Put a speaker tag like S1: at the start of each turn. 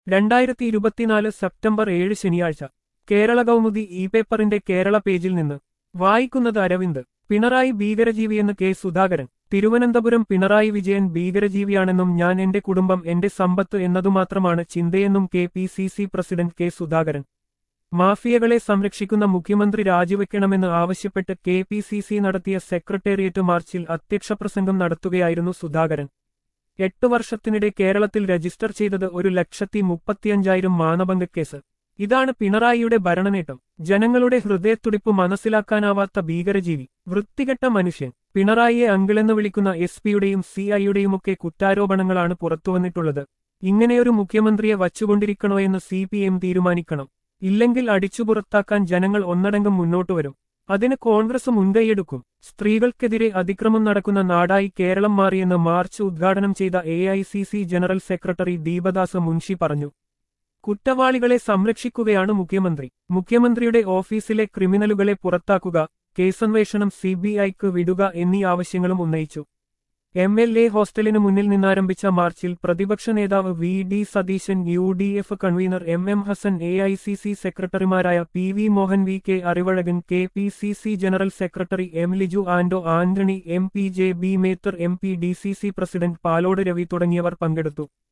S1: രണ്ടായിരത്തി ഇരുപത്തിനാല് സെപ്റ്റംബർ ഏഴ് ശനിയാഴ്ച കേരള കൗമുദി ഇ പേപ്പറിന്റെ കേരള പേജിൽ നിന്ന് വായിക്കുന്നത് അരവിന്ദ് പിണറായി ഭീകരജീവിയെന്ന് കെ സുധാകരൻ തിരുവനന്തപുരം പിണറായി വിജയൻ ഭീകരജീവിയാണെന്നും ഞാൻ എന്റെ കുടുംബം എന്റെ സമ്പത്ത് എന്നതുമാത്രമാണ് ചിന്തയെന്നും K P C C president K Sudhakaran മാഫിയകളെ സംരക്ഷിക്കുന്ന മുഖ്യമന്ത്രി രാജിവെക്കണമെന്ന് ആവശ്യപ്പെട്ട് കെ പി സി സി നടത്തിയ സെക്രട്ടേറിയറ്റ് മാർച്ചിൽ അധ്യക്ഷപ്രസംഗം നടത്തുകയായിരുന്നു സുധാകരൻ എട്ട് വർഷത്തിനിടെ കേരളത്തിൽ രജിസ്റ്റർ ചെയ്തത് ഒരു ലക്ഷത്തി മുപ്പത്തിയഞ്ചായിരം മാനഭംഗക്കേസ് ഇതാണ് പിണറായിയുടെ ഭരണനേട്ടം ജനങ്ങളുടെ ഹൃദയത്തുടിപ്പ് മനസ്സിലാക്കാനാവാത്ത ഭീകരജീവി വൃത്തികെട്ട മനുഷ്യൻ പിണറായിയെ അങ്കിളെന്ന് വിളിക്കുന്ന എസ് പിയുടെയും സി ഐയുടെയുമൊക്കെ കുറ്റാരോപണങ്ങളാണ് പുറത്തുവന്നിട്ടുള്ളത് ഇങ്ങനെയൊരു മുഖ്യമന്ത്രിയെ വച്ചുകൊണ്ടിരിക്കണോ എന്ന് സി പി എം തീരുമാനിക്കണം ഇല്ലെങ്കിൽ അടിച്ചുപുറത്താക്കാൻ ജനങ്ങൾ ഒന്നടങ്കം മുന്നോട്ടു വരും അതിന് കോൺഗ്രസ് മുൻകൈയെടുക്കും സ്ത്രീകൾക്കെതിരെ അതിക്രമം നടക്കുന്ന നാടായി കേരളം മാറിയെന്ന് മാർച്ച് ഉദ്ഘാടനം ചെയ്ത A general secretary Deepadas Munshi പറഞ്ഞു കുറ്റവാളികളെ സംരക്ഷിക്കുകയാണ് മുഖ്യമന്ത്രി മുഖ്യമന്ത്രിയുടെ ഓഫീസിലെ ക്രിമിനലുകളെ പുറത്താക്കുക കേസന്വേഷണം സിബിഐക്ക് വിടുക എന്നീ ആവശ്യങ്ങളും ഉന്നയിച്ചു എം എൽ എ ഹോസ്റ്റലിന് മുന്നിൽ നിന്നാരംഭിച്ച മാർച്ചിൽ പ്രതിപക്ഷ നേതാവ് V D Satheesan U D F convener M M Hassan A I C C സെക്രട്ടറിമാരായ P V Mohan V K Arivazhagan K P C C general secretary M Liju Anto Antony M P J B Mather M P D C C president Palode Ravi തുടങ്ങിയവർ പങ്കെടുത്തു